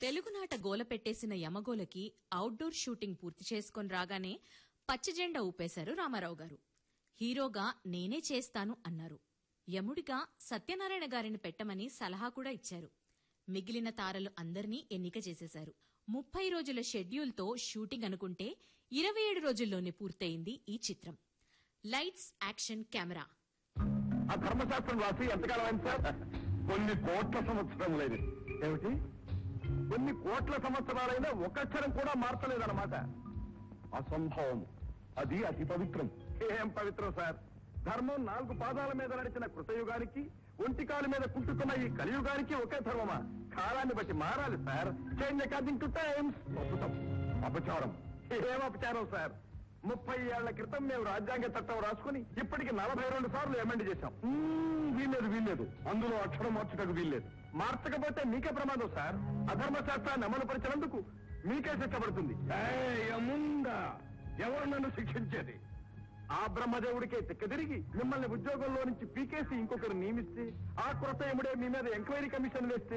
తెలుగునాట గోల పెట్టేసిన యమగోలకి అవుట్డోర్ షూటింగ్ పూర్తి చేసుకొని రాగానే పచ్చజెండా ఊపేశారు రామారావు గారు హీరోగా నేనే చేస్తాను అన్నారు యముడిగా సత్యనారాయణ గారిని పెట్టమని సలహా కూడా ఇచ్చారు మిగిలిన తారలు అందర్నీ ఎన్నిక చేసేశారు ముప్పై రోజుల షెడ్యూల్తో షూటింగ్ అనుకుంటే ఇరవై ఏడు రోజుల్లోనే పూర్తయింది ఈ చిత్రం లైట్స్ యాక్షన్ కెమెరా ఆ ధర్మశాస్త్రం రాసి ఎంతకాలం అయింది సార్ కొన్ని కోట్ల సంవత్సరం లేదు ఏమిటి కొన్ని కోట్ల సంవత్సరాలైనా ఒక అక్షరం కూడా మార్చలేదన్నమాట అసంభవం అది అతి పవిత్రం ఏం పవిత్రం సార్ ధర్మం నాలుగు పాదాల మీద నడిచిన కృతయుగానికి ఒంటికాల మీద కుంటుతున్న ఈ కలియుగానికి ఒకే ధర్మమా కాలాన్ని బట్టి మారాలి sir change according to times అద్భుతం అపచారం ఏం అపచారం సార్ ముప్పై ఏళ్ల క్రితం మేము రాజ్యాంగ చట్టం రాసుకుని ఇప్పటికి నలభై రెండు సార్లు ఎమెండ్ చేశాం మ్మ్, వీల్లేదు వీల్లేదు అందులో అక్షరం మార్చుటకు వీల్లేదు మార్చకపోతే మీకే ప్రమాదం సార్ అధర్మ శాస్త్రాన్ని అమలు పరిచినందుకు మీకే శిక్ష పడుతుంది ముందా ఎవరు నన్ను శిక్షించేది ఆ బ్రహ్మదేవుడికే తిక్కదిరిగి మిమ్మల్ని ఉద్యోగంలో నుంచి పీకేసి ఇంకొకరు నియమిస్తే ఆ కొరత ఎముడే మీ మీద ఎంక్వైరీ కమిషన్ వేస్తే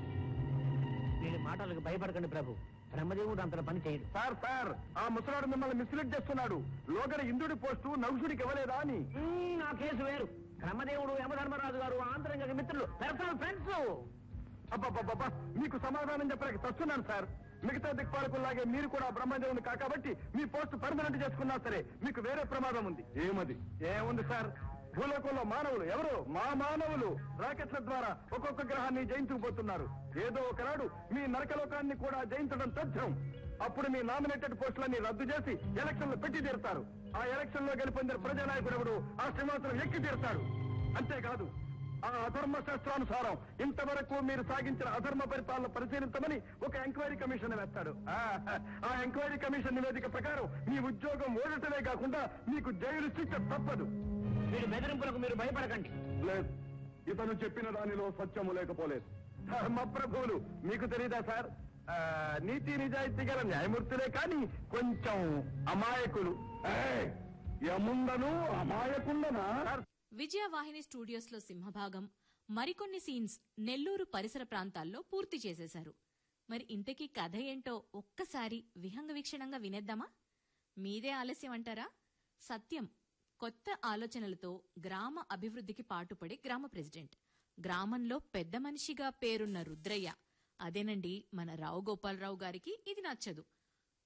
వీడి మాటలకు భయపడకండి ప్రభు బ్రహ్మదేవుడు అంత పని చేయడు సార్ సార్ ఆ ముసలాడు మిమ్మల్ని మిస్లీడ్ చేస్తున్నాడు లోగడ ఇంద్రుడి పోస్టు నగుషుడికి ఇవ్వలేదా అని మ్మ్, నా కేసు వేరు బ్రహ్మదేవుడు యమధర్మరాజు గారు ఆంతరంగ మిత్రులు పర్సనల్ ఫ్రెండ్స్ అబ్బబ్బబ్బబ్బా మీకు సమాధానం చెప్పడానికి తస్తున్నాను సార్ మిగతా దిక్పాలకుల్లాగే మీరు కూడా బ్రహ్మదేవుని కాకబట్టి మీ పోస్ట్ పర్మనెంట్ చేసుకున్నా సరే మీకు వేరే ప్రమాదం ఉంది ఏమది ఏముంది సార్ భూలోకంలో మానవులు ఎవరు మా మానవులు రాకెట్ల ద్వారా ఒక్కొక్క గ్రహాన్ని జయించుకుపోతున్నారు ఏదో ఒకనాడు మీ నరకలోకాన్ని కూడా జయించడం తథ్యం అప్పుడు మీ నామినేటెడ్ పోస్టులన్నీ రద్దు చేసి ఎలక్షన్లు పెట్టి తీరుతారు ఆ ఎలక్షన్ లో గెలుపొందిన ప్రజానాయకుడు ఎవడు ఆ సింహాసనం ఎక్కి తీరుతాడు అంతేకాదు ఆ అధర్మ శాస్త్రానుసారం ఇంతవరకు మీరు సాగించిన అధర్మ పరిపాలన పరిశీలించమని ఒక ఎంక్వైరీ కమిషన్ వేస్తాడు ఆ, ఆ ఎంక్వైరీ కమిషన్ నివేదిక ప్రకారం మీ ఉద్యోగం ఓడటమే కాకుండా మీకు జైలు శిక్ష తప్పదు వీడి బెదిరింపులకు మీరు భయపడకండి లేదు ఇతను చెప్పిన దానిలో సత్యము లేకపోలేదు ధర్మ ప్రభువులు మీకు తెలీదా సార్ ఆ, నీతి నిజాయితీ గల న్యాయమూర్తులే కానీ కొంచెం అమాయకులు యముండను అమాయకుండనా విజయవాహిని స్టూడియోస్లో సింహభాగం మరికొన్ని సీన్స్ నెల్లూరు పరిసర ప్రాంతాల్లో పూర్తి చేసేశారు మరి ఇంతకీ కథ ఏంటో ఒక్కసారి విహంగ వీక్షణంగా వినేద్దామా మీదే ఆలస్యం అంటారా సత్యం కొత్త ఆలోచనలతో గ్రామ అభివృద్ధికి పాటుపడే గ్రామ ప్రెసిడెంట్ గ్రామంలో పెద్ద మనిషిగా పేరున్న రుద్రయ్య అదేనండి మన రావు గోపాలరావు గారికి ఇది నచ్చదు